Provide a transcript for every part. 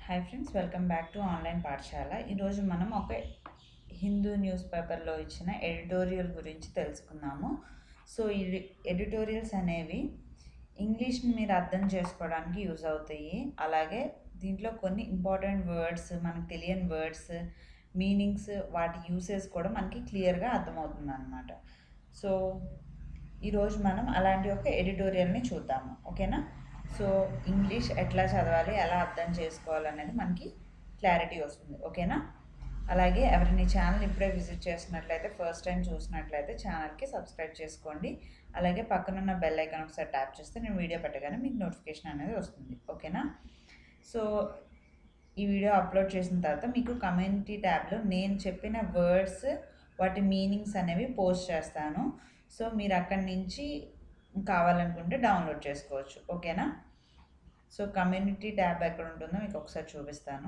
Hi friends welcome back to online పాఠశాల ఈరోజు మనం ఒక హిందూ న్యూస్ పేపర్లో ఇచ్చిన ఎడిటోరియల్ గురించి తెలుసుకుందాము సో ఈ ఎడిటోరియల్స్ అనేవి ఇంగ్లీష్ని మీరు అర్థం చేసుకోవడానికి యూజ్ అవుతాయి అలాగే దీంట్లో కొన్ని ఇంపార్టెంట్ వర్డ్స్ మనకు తెలియని వర్డ్స్ మీనింగ్స్ వాటి యూసేజ్ కూడా మనకి క్లియర్గా అర్థమవుతుంది అనమాట సో ఈరోజు మనం అలాంటి ఒక ఎడిటోరియల్ని చూద్దాము ఓకేనా సో ఇంగ్లీష్ ఎట్లా చదవాలి ఎలా అర్థం చేసుకోవాలనేది మనకి క్లారిటీ వస్తుంది ఓకేనా అలాగే ఎవరైనా ఛానల్ ఇప్పుడే విజిట్ చేసినట్లయితే ఫస్ట్ టైం చూసినట్లయితే ఛానల్కి సబ్స్క్రైబ్ చేసుకోండి అలాగే పక్కనున్న బెల్ ఐకాన్ ఒకసారి ట్యాప్ చేస్తే నేను వీడియో పెట్టగానే మీకు నోటిఫికేషన్ అనేది వస్తుంది ఓకేనా సో ఈ వీడియో అప్లోడ్ చేసిన తర్వాత మీకు కమ్యూనిటీ ట్యాబ్లో నేను చెప్పిన వర్డ్స్ వాటి మీనింగ్స్ అనేవి పోస్ట్ చేస్తాను సో మీరు అక్కడి నుంచి కావాలనుకుంటే డౌన్లోడ్ చేసుకోవచ్చు ఓకేనా సో కమ్యూనిటీ ట్యాబ్ ఎక్కడ ఉంటుందో మీకు ఒకసారి చూపిస్తాను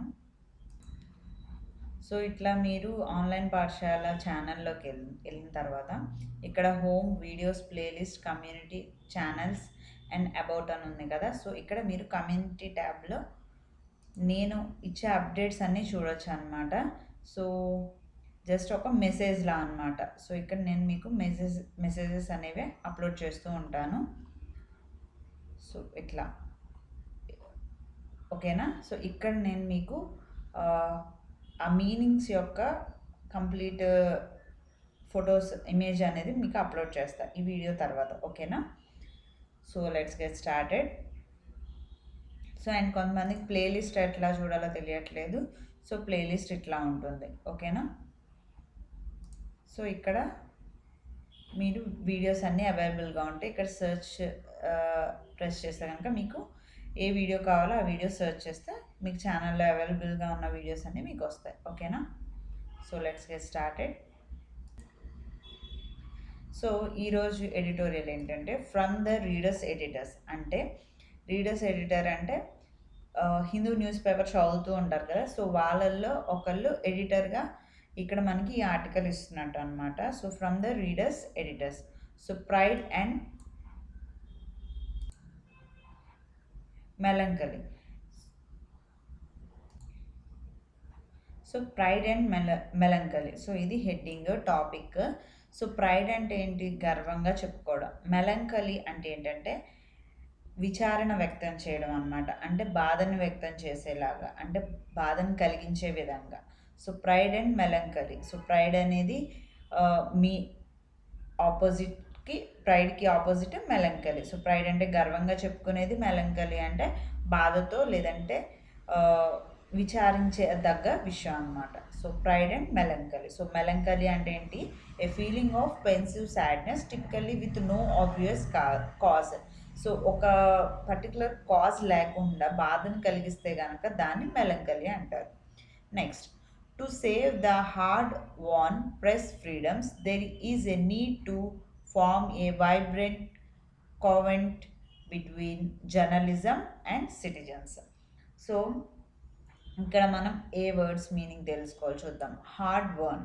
సో ఇట్లా మీరు ఆన్లైన్ పాఠశాల ఛానల్లోకి వెళ్ళి వెళ్ళిన తర్వాత ఇక్కడ home videos playlist community channels and about అని ఉంది కదా సో ఇక్కడ మీరు కమ్యూనిటీ ట్యాబ్లో నేను ఇచ్చే అప్డేట్స్ అన్నీ చూడొచ్చు అనమాట సో జస్ట్ ఒక మెసేజ్లా అనమాట సో ఇక్కడ నేను మీకు మెసేజ్ మెసేజెస్ అనేవి అప్లోడ్ చేస్తూ ఉంటాను సో ఇట్లా ఓకేనా సో ఇక్కడ నేను మీకు ఆ మీనింగ్స్ యొక్క కంప్లీట్ ఫొటోస్ ఇమేజ్ అనేది మీకు అప్లోడ్ చేస్తా ఈ వీడియో తర్వాత ఓకేనా so let's get started so and కొంతమందికి ప్లేలిస్ట్ ఎట్లా చూడాలో తెలియట్లేదు సో ప్లేలిస్ట్ ఇట్లా ఉంటుంది ఓకేనా సో ఇక్కడ మీరు వీడియోస్ అన్నీ అవైలబుల్గా ఉంటాయి ఇక్కడ సెర్చ్ ప్రెస్ చేస్తే కనుక మీకు ఏ వీడియో కావాలో ఆ వీడియో సెర్చ్ చేస్తే మీకు ఛానల్లో అవైలబుల్గా ఉన్న వీడియోస్ అన్నీ మీకు వస్తాయి ఓకేనా so let's get started so ఈరోజు ఎడిటోరియల్ ఏంటంటే ఫ్రమ్ ద రీడర్స్ ఎడిటర్స్ అంటే రీడర్స్ ఎడిటర్ అంటే హిందూ న్యూస్ పేపర్ చదువుతూ ఉంటారు కదా సో వాళ్ళల్లో ఒకళ్ళు ఎడిటర్గా ఇక్కడ మనకి ఈ ఆర్టికల్ ఇస్తున్నట్టు అనమాట so from the readers editors so pride and melancholy so pride and mel melancholy so ఇది హెడ్డింగ్ టాపిక్ సో ప్రైడ్ అంటే ఏంటి గర్వంగా చెప్పుకోవడం మెలంకలి అంటే ఏంటంటే విచారణ వ్యక్తం చేయడం అనమాట అంటే బాధను వ్యక్తం చేసేలాగా అంటే బాధను కలిగించే విధంగా so pride and melancholy so pride అనేది మీ ఆపోజిట్కి ప్రైడ్కి ఆపోజిట్ మెలంకలి సో ప్రైడ్ అంటే గర్వంగా చెప్పుకునేది మెలంకలి అంటే బాధతో లేదంటే విచారించే దగ్గ విషయం అనమాట so pride and melancholy so melancholy అంటే ఏంటి a feeling of pensive sadness typically with no obvious ca cause so ఒక పర్టికులర్ కాజ్ లేకుండా బాధను కలిగిస్తే కనుక దాన్ని మెలంకలి అంటారు next to save the hard won press freedoms there is a need to form a vibrant covenant between journalism and citizens so ఇక్కడ మనం ఏ వర్డ్స్ మీనింగ్ తెలుసుకోవాలి చూద్దాం hard won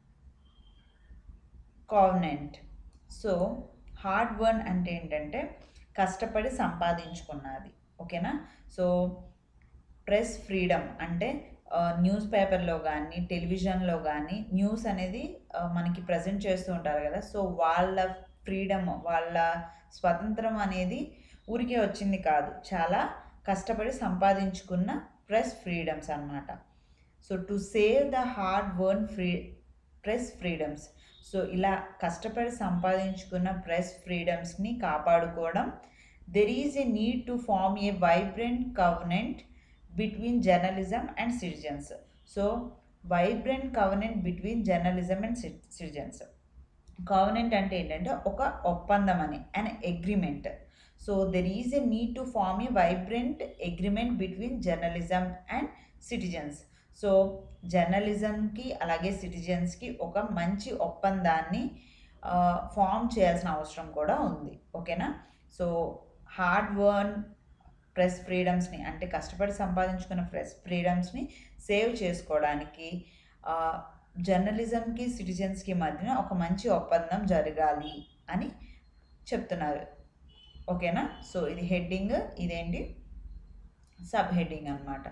covenant so hard won అంటే ఏంటంటే కష్టపడి సంపాదించుకున్నది ఓకేనా సో ప్రెస్ ఫ్రీడమ్ అంటే న్యూస్ పేపర్లో కానీ టెలివిజన్లో కానీ న్యూస్ అనేది మనకి ప్రజెంట్ చేస్తూ ఉంటారు కదా సో వాళ్ళ ఫ్రీడమ్ వాళ్ళ స్వతంత్రం అనేది ఊరికే వచ్చింది కాదు చాలా కష్టపడి సంపాదించుకున్న ప్రెస్ ఫ్రీడమ్స్ అనమాట so to save the hard won free press freedoms so ఇలా కష్టపడి సంపాదించుకున్న ప్రెస్ ఫ్రీడమ్స్ని కాపాడుకోవడం there is a need to form a vibrant covenant between journalism and citizens so vibrant covenant between journalism and citizens covenant అంటే ఏంటంటే ఒక ఒప్పందం అని and agreement so there is a need to form a vibrant agreement between journalism and citizens so జర్నలిజంకి అలాగే సిటిజన్స్కి ఒక మంచి ఒప్పందాన్ని ఫామ్ చేయాల్సిన అవసరం కూడా ఉంది ఓకేనా సో హార్డ్ వర్న్ ప్రెస్ ఫ్రీడమ్స్ని అంటే కష్టపడి సంపాదించుకున్న ప్రెస్ ఫ్రీడమ్స్ని సేవ్ చేసుకోవడానికి జర్నలిజంకి సిటిజన్స్కి మధ్యన ఒక మంచి ఒప్పందం జరగాలి అని చెప్తున్నారు ఓకేనా సో ఇది హెడ్డింగ్ ఇదేంటి సబ్ హెడ్డింగ్ అనమాట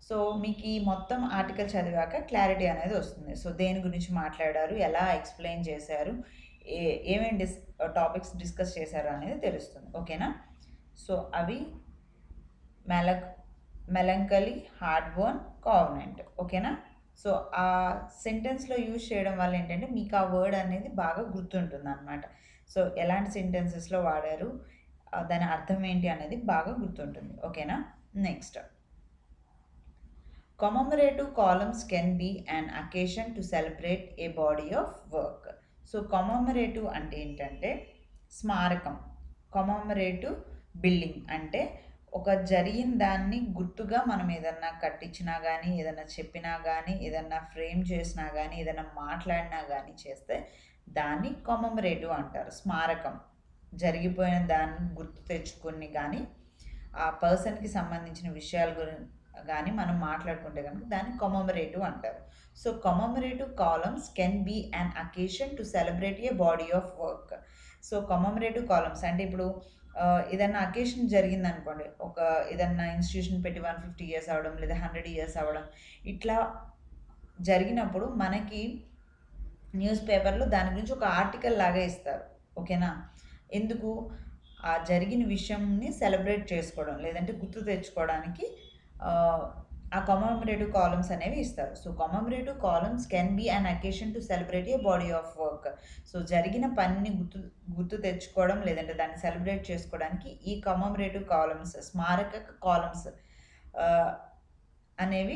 సో మీకు ఈ మొత్తం ఆర్టికల్ చదివాక క్లారిటీ అనేది వస్తుంది సో దేని గురించి మాట్లాడారు ఎలా ఎక్స్ప్లెయిన్ చేశారు ఏ ఏమేమి డిస్ టాపిక్స్ డిస్కస్ చేశారు అనేది తెలుస్తుంది ఓకేనా సో అవి mel melancholy hard won covenant ఓకేనా సో ఆ సెంటెన్స్లో యూజ్ చేయడం వల్ల ఏంటంటే మీకు ఆ వర్డ్ అనేది బాగా గుర్తుంటుంది అనమాట సో ఎలాంటి సెంటెన్సెస్లో వాడారు ఆ దాని అర్థం ఏంటి అనేది బాగా గుర్తుంటుంది ఓకేనా next commemorative columns can be an occasion to celebrate a body of work so commemorative అంటే ఏంటంటే స్మారకం commemorative బిల్డింగ్ అంటే ఒక జరిగిన దాన్ని గుర్తుగా మనం ఏదన్నా కట్టించినా కానీ ఏదన్నా చెప్పినా కానీ ఏదన్నా ఫ్రేమ్ చేసినా కానీ ఏదన్నా మాట్లాడినా కానీ చేస్తే దాన్ని కొమమరేటివ్ అంటారు స్మారకం జరిగిపోయిన దాన్ని గుర్తు తెచ్చుకుని కానీ ఆ పర్సన్కి సంబంధించిన విషయాల గురించి కానీ మనం మాట్లాడుకుంటే కనుక దాన్ని కొమమరేటివ్ అంటారు so commemorative columns can be an occasion to celebrate a body of work so commemorative columns అంటే ఇప్పుడు ఆ, ఏదన్నా అకేషన్ జరిగింది అనుకోండి ఒక ఏదన్నా ఇన్స్టిట్యూషన్ పెట్టి వన్ ఫిఫ్టీ ఇయర్స్ అవ్వడం లేదా హండ్రెడ్ ఇయర్స్ అవ్వడం ఇట్లా జరిగినప్పుడు మనకి న్యూస్ పేపర్లో దాని గురించి ఒక ఆర్టికల్ లాగా ఇస్తారు ఓకేనా ఎందుకు ఆ జరిగిన విషయంని సెలబ్రేట్ చేసుకోవడం లేదంటే గుర్తు తెచ్చుకోవడానికి ఆ, ఆ కమమరేటివ్ కాలమ్స్ అనేవి ఇస్తారు so commemorative columns can be an occasion to celebrate a body of work so జరిగిన పనిని గుర్తు గుర్తు తెచ్చుకోవడం లేదంటే దాన్ని సెలబ్రేట్ చేసుకోవడానికి ఈ కమమరేటివ్ కాలమ్స్ స్మారక కాలమ్స్ అనేవి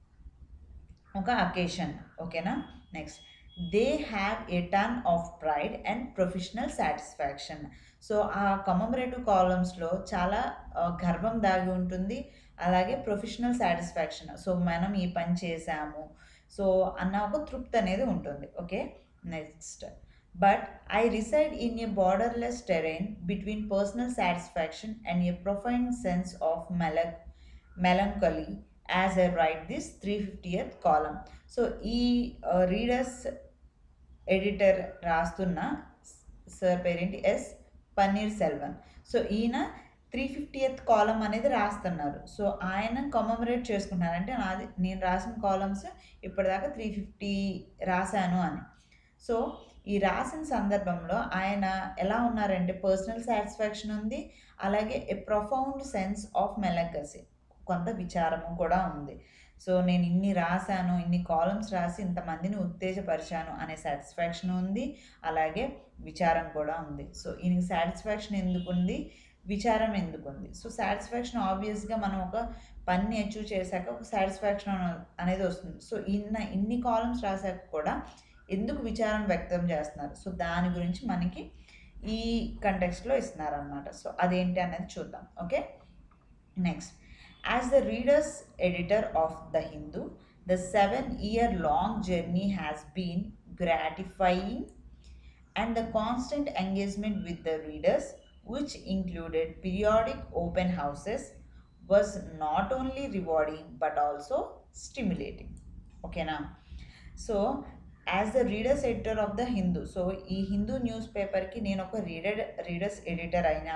ఒక అకేషన్ ఓకేనా next they have a turn of pride and professional satisfaction so ఆ కమమరేటివ్ కాలమ్స్లో చాలా ఆ, గర్వం దాగి ఉంటుంది అలాగే ప్రొఫెషనల్ సాటిస్ఫాక్షన్ సో మనం ఈ పని చేసాము సో అన్న ఒక తృప్తి అనేది ఉంటుంది okay next but I reside in a borderless terrain between personal satisfaction and a profound sense of mel melancholy as I write this three fiftieth column so ఈ రీడర్స్ ఎడిటర్ రాస్తున్న సార్ పేరేంటి S Panneer Selvan so ఈయన three fiftieth column అనేది రాస్తున్నారు so ఆయన commemorate చేసుకుంటున్నారు అంటే నాది నేను రాసిన కాలమ్స్ ఇప్పటిదాకా త్రీ ఫిఫ్టీ రాశాను అని సో ఈ రాసిన సందర్భంలో ఆయన ఎలా ఉన్నారంటే పర్సనల్ సాటిస్ఫాక్షన్ ఉంది అలాగే a profound sense of melancholy కొంత విచారము కూడా ఉంది సో నేను ఇన్ని రాశాను ఇన్ని కాలమ్స్ రాసి ఇంతమందిని ఉత్తేజపరిచాను అనే సాటిస్ఫాక్షన్ ఉంది అలాగే విచారం కూడా ఉంది సో ఈయనకి సాటిస్ఫాక్షన్ ఎందుకు ఉంది విచారం ఎందుకు ఉంది సో సాటిస్ఫాక్షన్ ఆబ్వియస్గా మనం ఒక పని అచీవ్ చేశాక ఒక సాటిస్ఫాక్షన్ అనేది వస్తుంది సో ఇన్న ఇన్ని కాలమ్స్ రాశాక కూడా ఎందుకు విచారం వ్యక్తం చేస్తున్నారు సో దాని గురించి మనకి ఈ కంటెక్స్ట్లో ఇస్తున్నారు అనమాట సో అదేంటి అనేది చూద్దాం okay next as the readers editor of the Hindu the seven year long journey has been gratifying and the constant engagement with the readers, which included periodic open houses, was not only rewarding but also stimulating. Okay, now, so as the readers editor of the Hindu so ఈ Hindu news పేపర్కి నేను ఒక reader readers editor అయినా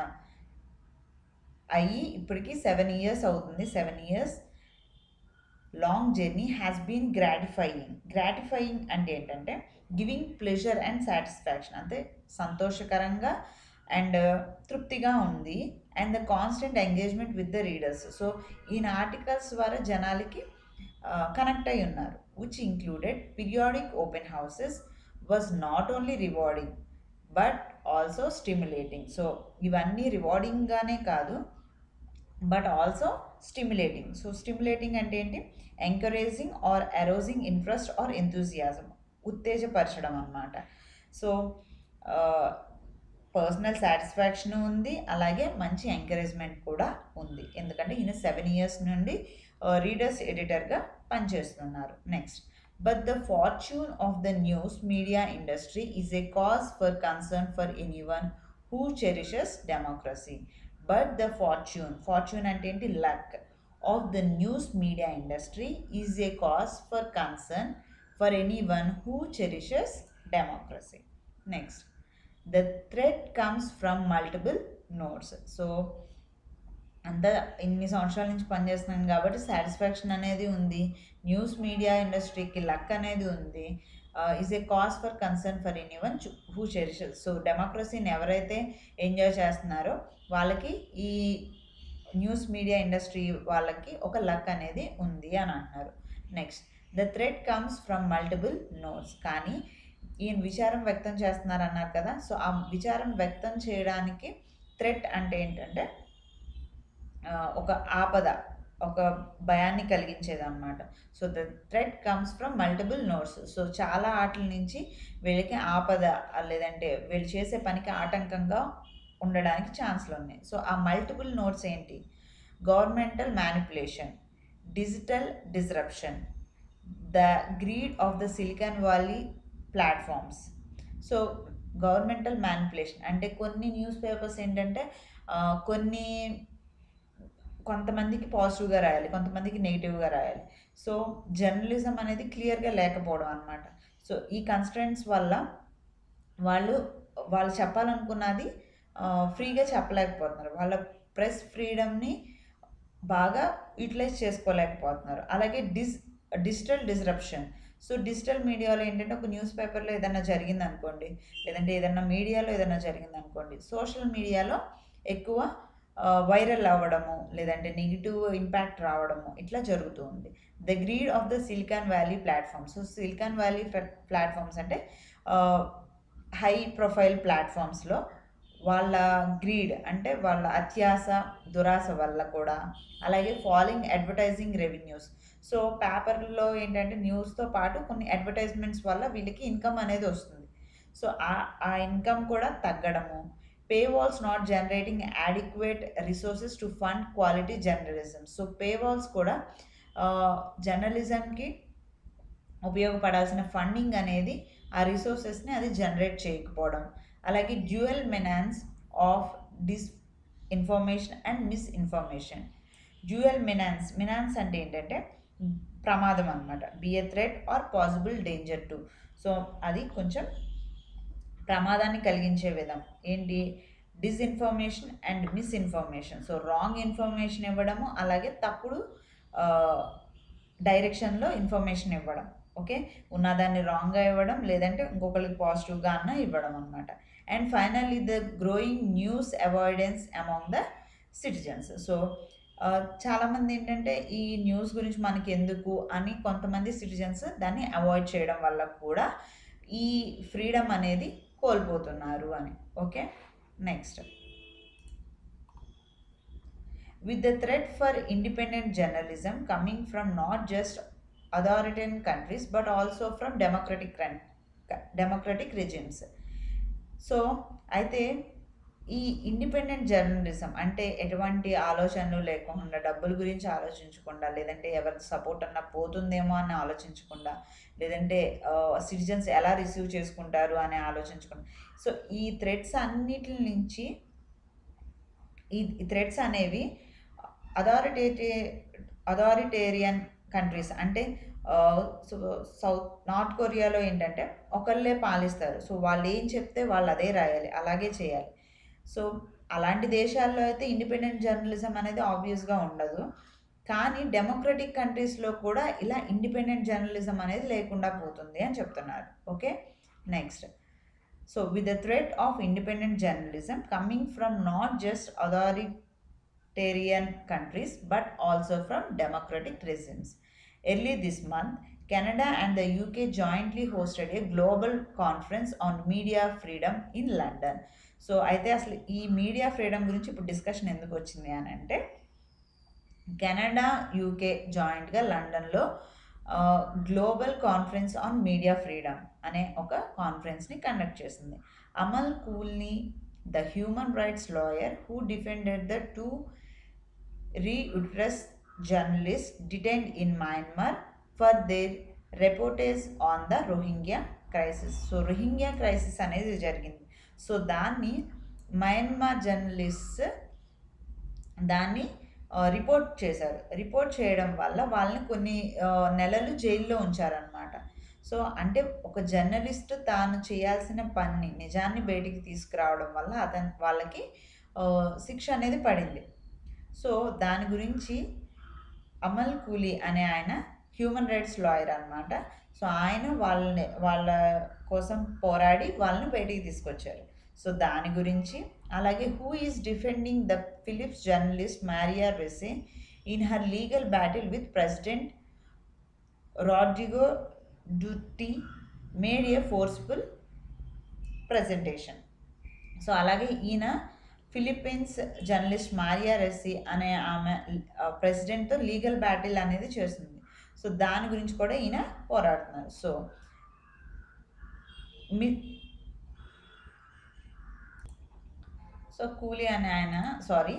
అయ్యి ఇప్పటికి seven years అవుతుంది seven years long journey has been gratifying gratifying అంటే ఏంటంటే గివింగ్ ప్లెజర్ అండ్ సాటిస్ఫాక్షన్ అంటే సంతోషకరంగా అండ్ తృప్తిగా ఉంది and the constant engagement with the readers so ఈయన ఆర్టికల్స్ ద్వారా జనాలకి కనెక్ట్ అయి ఉన్నారు which included periodic open houses was not only rewarding but also stimulating so ఇవన్నీ రివార్డింగ్గానే కాదు but also stimulating so stimulating అంటే ఏంటి encouraging or arousing interest or enthusiasm ఉత్తేజపరచడం అన్నమాట సో పర్సనల్ సాటిస్ఫాక్షన్ ఉంది అలాగే మంచి ఎంకరేజ్మెంట్ కూడా ఉంది ఎందుకంటే ఈయన సెవెన్ ఇయర్స్ నుండి రీడర్స్ ఎడిటర్గా పనిచేస్తున్నారు next but the fortune of the news media industry is a cause for concern for anyone who cherishes democracy but the fortune fortune అంటే ఏంటి luck of the news media industry is a cause for concern for anyone who cherishes democracy next the thread comes from multiple notes so అంతా ఇన్ని సంవత్సరాల నుంచి పనిచేస్తున్నాను కాబట్టి satisfaction అనేది ఉంది న్యూస్ మీడియా ఇండస్ట్రీకి లక్ అనేది ఉంది is a cause for concern for anyone who cherishes so డెమోక్రసీని ఎవరైతే ఎంజాయ్ చేస్తున్నారో వాళ్ళకి ఈ న్యూస్ మీడియా ఇండస్ట్రీ వాళ్ళకి ఒక లక్ అనేది ఉంది అని అంటున్నారు next the thread comes from multiple notes కానీ ఈయన విచారం వ్యక్తం చేస్తున్నారు అన్నారు కదా సో ఆ విచారం వ్యక్తం చేయడానికి థ్రెట్ అంటే ఏంటంటే ఆ, ఒక ఆపద ఒక భయాన్ని కలిగించేది అనమాట so the threat comes from multiple notes so చాలా ఆటల నుంచి వీళ్ళకి ఆపద ఆ, లేదంటే వీళ్ళు చేసే పనికి ఆటంకంగా ఉండడానికి ఛాన్స్లు ఉన్నాయి సో ఆ మల్టిపుల్ నోట్స్ ఏంటి governmental manipulation digital disruption the greed of the Silicon Valley platforms so governmental manipulation అంటే కొన్ని న్యూస్ పేపర్స్ ఏంటంటే ఆ, కొన్ని కొంతమందికి పాజిటివ్గా రాయాలి కొంతమందికి నెగిటివ్గా రాయాలి సో జర్నలిజం అనేది క్లియర్గా లేకపోవడం అనమాట సో ఈ కన్స్టెంట్స్ వల్ల వాళ్ళు వాళ్ళు చెప్పాలనుకున్నది ఫ్రీగా చెప్పలేకపోతున్నారు వాళ్ళ ప్రెస్ ఫ్రీడమ్ని బాగా యూటిలైజ్ చేసుకోలేకపోతున్నారు అలాగే dis digital disruption so digital మీడియాలో ఏంటంటే ఒక న్యూస్ పేపర్లో ఏదైనా జరిగింది అనుకోండి లేదంటే ఏదైనా మీడియాలో ఏదైనా జరిగింది అనుకోండి సోషల్ మీడియాలో ఎక్కువ వైరల్ అవ్వడము లేదంటే నెగిటివ్ ఇంపాక్ట్ రావడము ఇట్లా జరుగుతూ ఉంది the greed of the Silicon Valley platforms so Silicon Valley platforms అంటే హై ప్రొఫైల్ ప్లాట్ఫామ్స్లో వాళ్ళ గ్రీడ్ అంటే వాళ్ళ అత్యాస దురాశ వల్ల కూడా అలాగే ఫాలోయింగ్ అడ్వర్టైజింగ్ రెవెన్యూస్ సో పేపర్లో ఏంటంటే న్యూస్తో పాటు కొన్ని అడ్వర్టైజ్మెంట్స్ వల్ల వీళ్ళకి ఇన్కమ్ అనేది వస్తుంది సో ఆ ఆ ఇన్కమ్ కూడా తగ్గడము paywalls not generating adequate resources to fund quality journalism so paywalls కూడా జర్నలిజంకి ఉపయోగపడాల్సిన ఫండింగ్ అనేది ఆ రిసోర్సెస్ని అది జనరేట్ చేయకపోవడం అలాగే dual menace of disinformation and misinformation dual menace menace అంటే ఏంటంటే ప్రమాదం అనమాట be a threat or possible danger to so అది కొంచెం ప్రమాదాన్ని కలిగించే విధం ఏంటి disinformation and misinformation so wrong information ఇవ్వడము అలాగే తప్పుడు డైరెక్షన్లో ఇన్ఫర్మేషన్ ఇవ్వడం ఓకే ఉన్నదాన్ని రాంగ్గా ఇవ్వడం లేదంటే ఇంకొకరికి పాజిటివ్గా అన్న ఇవ్వడం అనమాట and finally the growing news avoidance among the citizens so చాలామంది ఏంటంటే ఈ న్యూస్ గురించి మనకి ఎందుకు అని కొంతమంది సిటిజన్స్ దాన్ని అవాయిడ్ చేయడం వల్ల కూడా ఈ ఫ్రీడమ్ అనేది కోల్పోతున్నారు అని okay next with the threat for independent journalism coming from not just authoritarian countries but also from democratic ran- democratic regimes so అయితే ఈ ఇండిపెండెంట్ జర్నలిజం అంటే ఎటువంటి ఆలోచనలు లేకుండా డబ్బుల గురించి ఆలోచించకుండా లేదంటే ఎవరి సపోర్ట్ అన్న పోతుందేమో అని ఆలోచించకుండా లేదంటే సిటిజన్స్ ఎలా రిసీవ్ చేసుకుంటారు అని ఆలోచించకుండా సో ఈ థ్రెడ్స్ అన్నిటి నుంచి ఈ థ్రెడ్స్ అనేవి అథారిటేటి అథారిటేరియన్ కంట్రీస్ అంటే సౌత్ నార్త్ కొరియాలో ఏంటంటే ఒకళ్ళే పాలిస్తారు సో వాళ్ళు ఏం చెప్తే వాళ్ళు అదే రాయాలి అలాగే చేయాలి సో అలాంటి దేశాల్లో అయితే ఇండిపెండెంట్ జర్నలిజం అనేది ఆబ్వియస్గా ఉండదు కానీ డెమోక్రటిక్ కంట్రీస్లో కూడా ఇలా ఇండిపెండెంట్ జర్నలిజం అనేది లేకుండా పోతుంది అని చెప్తున్నారు okay next so with the threat of independent journalism coming from not just authoritarian countries but also from democratic regimes early this month Canada and the UK jointly hosted a global conference on media freedom in London so అయితే అసలు ఈ media freedom గురించి ఇప్పుడు discussion ఎందుకు వచ్చింది అని అంటే Canada UK జాయింట్గా లండన్లో global conference on media freedom అనే ఒక కాన్ఫరెన్స్ని కండక్ట్ చేసింది Amal Clooney the human rights lawyer who defended the two Reuters journalist detained in Myanmar for their reportage on the Rohingya crisis so Rohingya crisis అనేది జరిగింది సో దాన్ని Myanmar journalist దాన్ని report చేశారు రిపోర్ట్ చేయడం వల్ల వాళ్ళని కొన్ని నెలలు జైల్లో ఉంచారనమాట సో అంటే ఒక జర్నలిస్ట్ తాను చేయాల్సిన పని నిజాన్ని బయటికి తీసుకురావడం వల్ల అతని వాళ్ళకి శిక్ష అనేది పడింది సో దాని గురించి అమల్ కూలీ అనే ఆయన హ్యూమన్ రైట్స్ లాయర్ అనమాట సో ఆయన వాళ్ళని వాళ్ళ కోసం పోరాడి వాళ్ళని బయటికి తీసుకొచ్చారు సో దాని గురించి అలాగే who is defending the Philippine journalist Maria Ressa in her legal battle with president Rodrigo డుటీ made a forceful presentation so అలాగే ఈయన ఫిలిప్పీన్స్ జర్నలిస్ట్ మారియా రెస్సి అనే ఆమె ప్రెసిడెంట్తో లీగల్ బ్యాటిల్ అనేది చేస్తుంది సో దాని గురించి కూడా ఈయన పోరాడుతున్నారు సో మీ సో కూలీ అనే ఆయన సారీ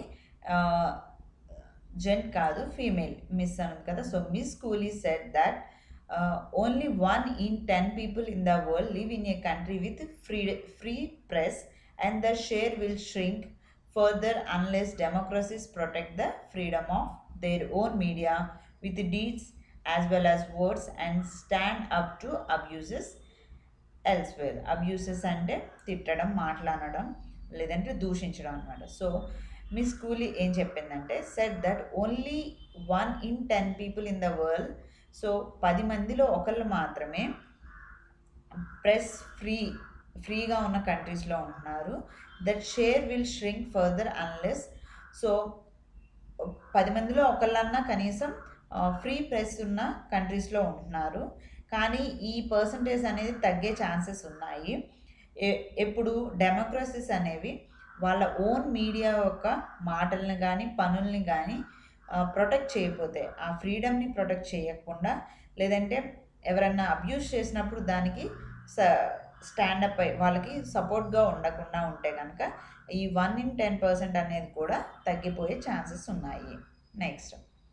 జెంట్ కాదు ఫీమేల్ మిస్ అన్నది కదా so Miss Clooney said that only one in ten people in the world live in a country with free free press and the share will shrink further unless democracies protect the freedom of their own media with deeds as well as words and stand up to abuses elsewhere abuses అంటే తిట్టడం మాట్లాడడం లేదంటే దూషించడం అనమాట so Miss Clooney ఏం చెప్పిందంటే said that only one in ten people in the world so పది మందిలో ఒకళ్ళు మాత్రమే ప్రెస్ ఫ్రీ ఫ్రీగా ఉన్న కంట్రీస్లో ఉంటున్నారు that share will shrink further unless so పది మందిలో ఒకళ్ళన్నా కనీసం ఫ్రీ ప్రెస్ ఉన్న కంట్రీస్లో ఉంటున్నారు కానీ ఈ పర్సంటేజ్ అనేది తగ్గే ఛాన్సెస్ ఉన్నాయి ఎ- ఎప్పుడు డెమోక్రసీస్ అనేవి వాళ్ళ ఓన్ మీడియా యొక్క మాటల్ని కానీ పనుల్ని కానీ ప్రొటెక్ట్ చేయకపోతే ఆ ఫ్రీడమ్ని ప్రొటెక్ట్ చేయకుండా లేదంటే ఎవరన్నా అబ్యూస్ చేసినప్పుడు దానికి స స్టాండప్ అయి వాళ్ళకి సపోర్ట్గా ఉండకుండా ఉంటే కనుక ఈ వన్ ఇన్ టెన్ పర్సెంట్ అనేది కూడా తగ్గిపోయే ఛాన్సెస్ ఉన్నాయి next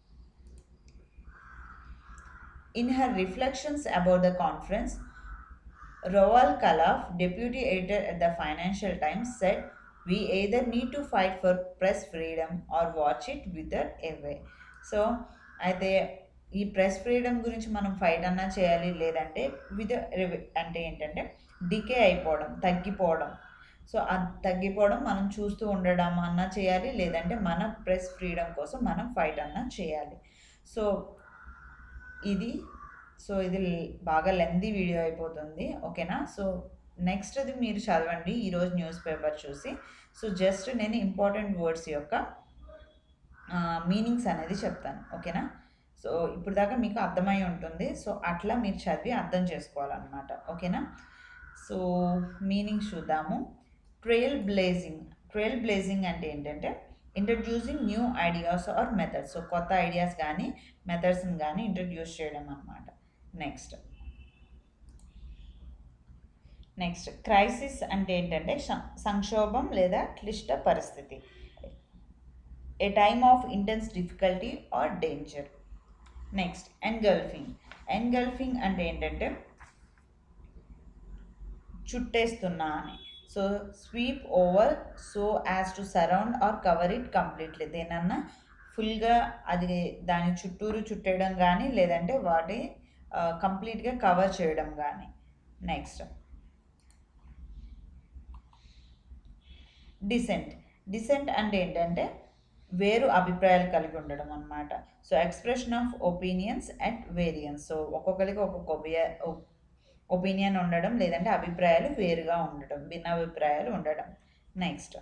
In her reflections about the conference, Rawal Kalaf, deputy editor at the Financial Times, said, We either need to fight for press freedom or watch it wither away. So అయితే ఈ press freedom గురించి మనం fight అన్నా చేయాలి లేదంటే with అంటే ఏంటంటే decay అయిపోవడం తగ్గిపోవడం సో ఆ తగ్గిపోవడం మనం చూస్తూ ఉండడం అన్నా చేయాలి లేదంటే మన ప్రెస్ ఫ్రీడమ్ కోసం మనం ఫైట్ అన్నా చేయాలి సో ఇది సో ఇది ల్- బాగా లెందీ వీడియో అయిపోతుంది ఓకేనా సో నెక్స్ట్ అది మీరు చదవండి ఈరోజు న్యూస్ పేపర్ చూసి సో జస్ట్ నేను ఇంపార్టెంట్ వర్డ్స్ యొక్క మీనింగ్స్ అనేది చెప్తాను ఓకేనా సో ఇప్పుడు దాకా మీకు అర్థమై ఉంటుంది సో అట్లా మీరు చదివి అర్థం చేసుకోవాలన్నమాట ఓకేనా సో మీనింగ్స్ చూద్దాము ట్రైల్ బ్లేజింగ్ ట్రైల్ బ్లేజింగ్ అంటే ఏంటంటే introducing new ideas or methods so కొత్త ఐడియాస్ కానీ మెథడ్స్ని కానీ ఇంట్రడ్యూస్ చేయడం అనమాట నెక్స్ట్ నెక్స్ట్ క్రైసిస్ అంటే ఏంటంటే సం- సంక్షోభం లేదా క్లిష్ట పరిస్థితి a time of intense difficulty or danger next engulfing engulfing అంటే ఏంటంటే చుట్టేస్తున్నా అని so sweep over so as to surround or cover it completely దేనన్నా ఫుల్గా అది దాని చుట్టూరు చుట్టేయడం కానీ లేదంటే వాటి కంప్లీట్గా కవర్ చేయడం కానీ నెక్స్ట్ డిసెంట్ డిసెంట్ అంటే ఏంటంటే వేరు అభిప్రాయాలు కలిగి ఉండడం అనమాట so expression of opinions and variance so ఒక్కొక్కరికి ఒక్కొక్క ఒపీనియన్ ఉండడం లేదంటే అభిప్రాయాలు వేరుగా ఉండడం భిన్న అభిప్రాయాలు ఉండడం నెక్స్ట్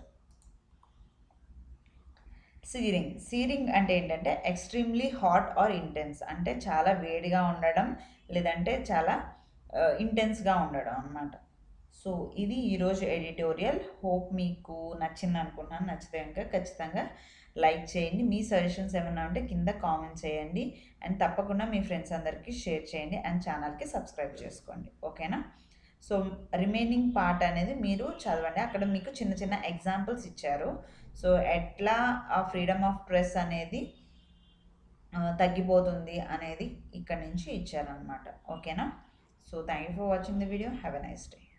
సీరింగ్ సీరింగ్ అంటే ఏంటంటే ఎక్స్ట్రీమ్లీ హాట్ ఆర్ ఇంటెన్స్ అంటే చాలా వేడిగా ఉండడం లేదంటే చాలా ఇంటెన్స్గా ఉండడం అన్నమాట సో ఇది ఈరోజు ఎడిటోరియల్ హోప్ మీకు నచ్చింది అనుకుంటున్నాను నచ్చితే కనుక ఖచ్చితంగా లైక్ చేయండి మీ సజెషన్స్ ఏమైనా ఉంటే కింద కామెంట్ చేయండి అండ్ తప్పకుండా మీ ఫ్రెండ్స్ అందరికీ షేర్ చేయండి అండ్ ఛానల్కి సబ్స్క్రైబ్ చేసుకోండి ఓకేనా సో రిమైనింగ్ పార్ట్ అనేది మీరు చదవండి అక్కడ మీకు చిన్న చిన్న ఎగ్జాంపుల్స్ ఇచ్చారు సో ఎట్లా ఆ ఫ్రీడమ్ ఆఫ్ ప్రెస్ అనేది ఆ, తగ్గిపోతుంది అనేది ఇక్కడ నుంచి ఇచ్చారనమాట ఓకేనా so thank you for watching the video have a nice day